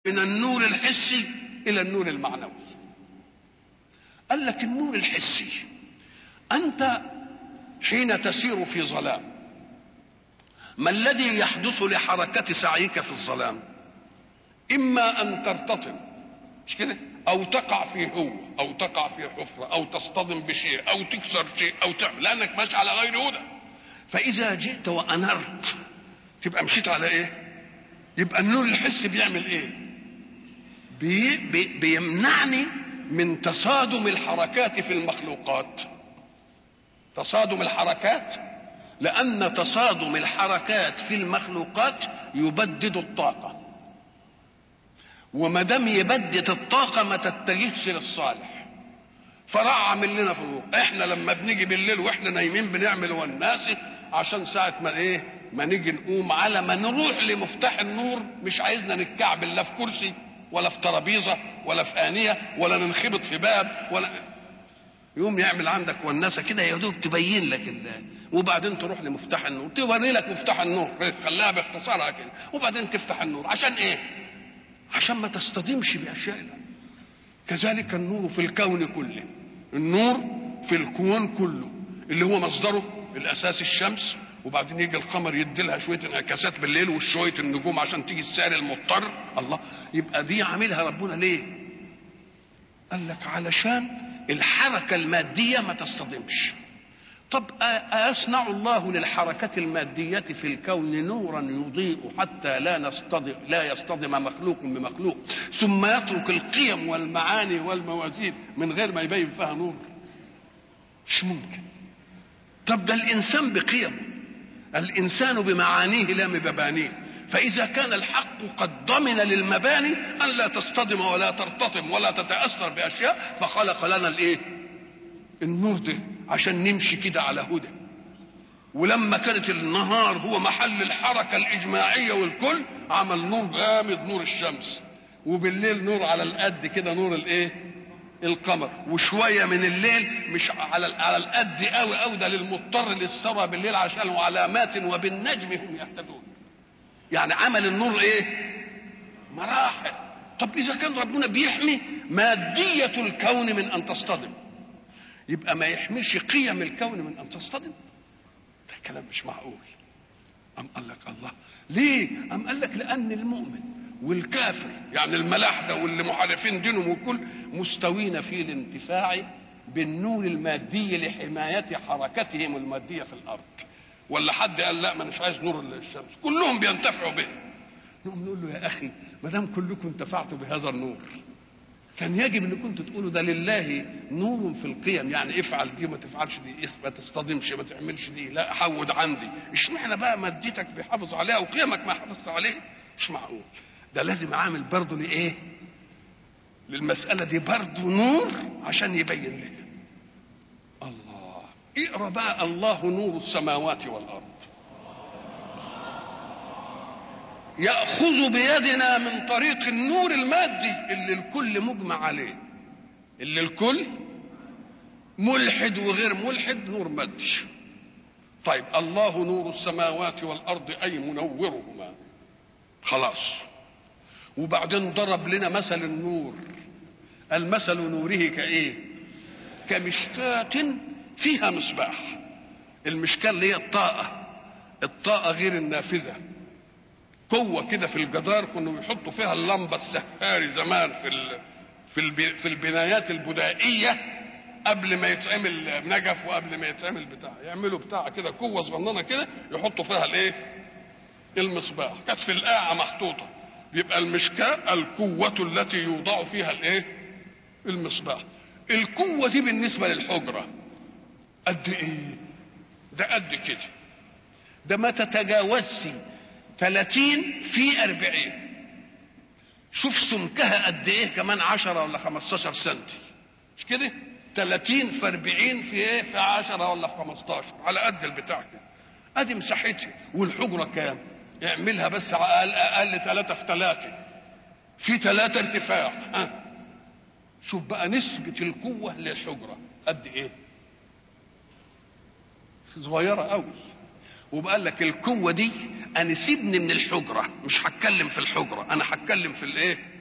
من النور الحسي الى النور المعنوي قال لك النور الحسي انت حين تسير في ظلام ما الذي يحدث لحركة سعيك في الظلام إما أن ترتطم مش كده أو تقع في هو أو تقع في حفرة أو تصطدم بشيء أو تكسر شيء أو تعمل لأنك ماشي على غير هدى فإذا جئت وأنرت تبقى مشيت على إيه؟ يبقى النور الحسي بيعمل إيه؟ بي بي بيمنعني من تصادم الحركات في المخلوقات تصادم الحركات لأن تصادم الحركات في المخلوقات يبدد الطاقة وما دام يبدد الطاقة ما تتجهش للصالح فراح عامل لنا فروق احنا لما بنيجي بالليل واحنا نايمين بنعمل والناس عشان ساعة ما ايه ما نيجي نقوم على ما نروح لمفتاح النور مش عايزنا نتكعبل لا في كرسي ولا في ترابيزة ولا في آنية ولا ننخبط في باب ولا يقوم يعمل عندك والناسة كده يا دوب تبين لك الله وبعدين تروح لمفتاح النور توري لك مفتاح النور خليها باختصارها كده وبعدين تفتح النور عشان ايه عشان ما تصطدمش باشياء الله كذلك النور في الكون كله النور في الكون كله اللي هو مصدره الاساس الشمس وبعدين يجي القمر يدي لها شويه انعكاسات بالليل وشويه النجوم عشان تيجي السائر المضطر الله يبقى دي عاملها ربنا ليه قال لك علشان الحركه الماديه ما تصطدمش طب أيصنع الله للحركة المادية في الكون نورا يضيء حتى لا نصطدم لا يصطدم مخلوق بمخلوق ثم يترك القيم والمعاني والموازين من غير ما يبين فيها نور مش ممكن طب ده الإنسان بقيمه الإنسان بمعانيه لا بمبانيه فإذا كان الحق قد ضمن للمباني أن لا تصطدم ولا ترتطم ولا تتأثر بأشياء فخلق لنا الإيه؟ النور ده عشان نمشي كده على هدى ولما كانت النهار هو محل الحركة الإجماعية والكل عمل نور جامد نور الشمس وبالليل نور على القد كده نور الايه القمر وشوية من الليل مش على على القد قوي قوي ده للمضطر للسرى بالليل عشان علامات وبالنجم هم يهتدون يعني عمل النور ايه مراحل طب اذا كان ربنا بيحمي مادية الكون من ان تصطدم يبقى ما يحميش قيم الكون من ان تصطدم ده كلام مش معقول أم قال لك الله ليه أم قال لك لأن المؤمن والكافر يعني الملاحدة واللي محارفين دينهم والكل مستوين في الانتفاع بالنور المادي لحماية حركتهم المادية في الأرض ولا حد قال لا ما مش عايز نور الشمس كلهم بينتفعوا به نقوم نقول له يا أخي ما دام كلكم انتفعتوا بهذا النور كان يجب ان كنتوا تقولوا ده لله نور في القيم يعني افعل دي ما تفعلش دي ما تصطدمش ما تعملش دي لا حود عندي اشمعنى بقى مادتك بيحافظ عليها وقيمك ما حافظت عليها مش معقول ده لازم عامل برضه لايه للمسألة دي برضه نور عشان يبين لنا الله اقرا بقى الله نور السماوات والارض ياخذ بيدنا من طريق النور المادي اللي الكل مجمع عليه اللي الكل ملحد وغير ملحد نور مادي طيب الله نور السماوات والارض اي منورهما خلاص وبعدين ضرب لنا مثل النور المثل نوره كايه كمشكاة فيها مصباح المشكاة اللي هي الطاقة الطاقة غير النافذة قوة كده في الجدار كانوا يحطوا فيها اللمبة السهاري زمان في ال... في الب... في البنايات البدائية قبل ما يتعمل نجف وقبل ما يتعمل بتاع يعملوا بتاع كده قوة صغننة كده يحطوا فيها الايه؟ المصباح كانت في القاعة محطوطة يبقى المشكاة القوة التي يوضع فيها الايه؟ المصباح القوة دي بالنسبة للحجرة قد ايه؟ ده قد كده ده ما تتجاوزش 30 في 40 شوف سمكها قد ايه كمان 10 ولا 15 سنتي مش كده 30 في 40 في ايه في 10 ولا في 15 على قد البتاع كده ادي مساحتها والحجره كام اعملها بس اقل اقل 3 في 3 في 3 ارتفاع ها شوف بقى نسبة القوة للحجرة قد ايه صغيرة قوي وبقال لك القوه دي انا سيبني من الحجره مش هتكلم في الحجره انا هتكلم في الايه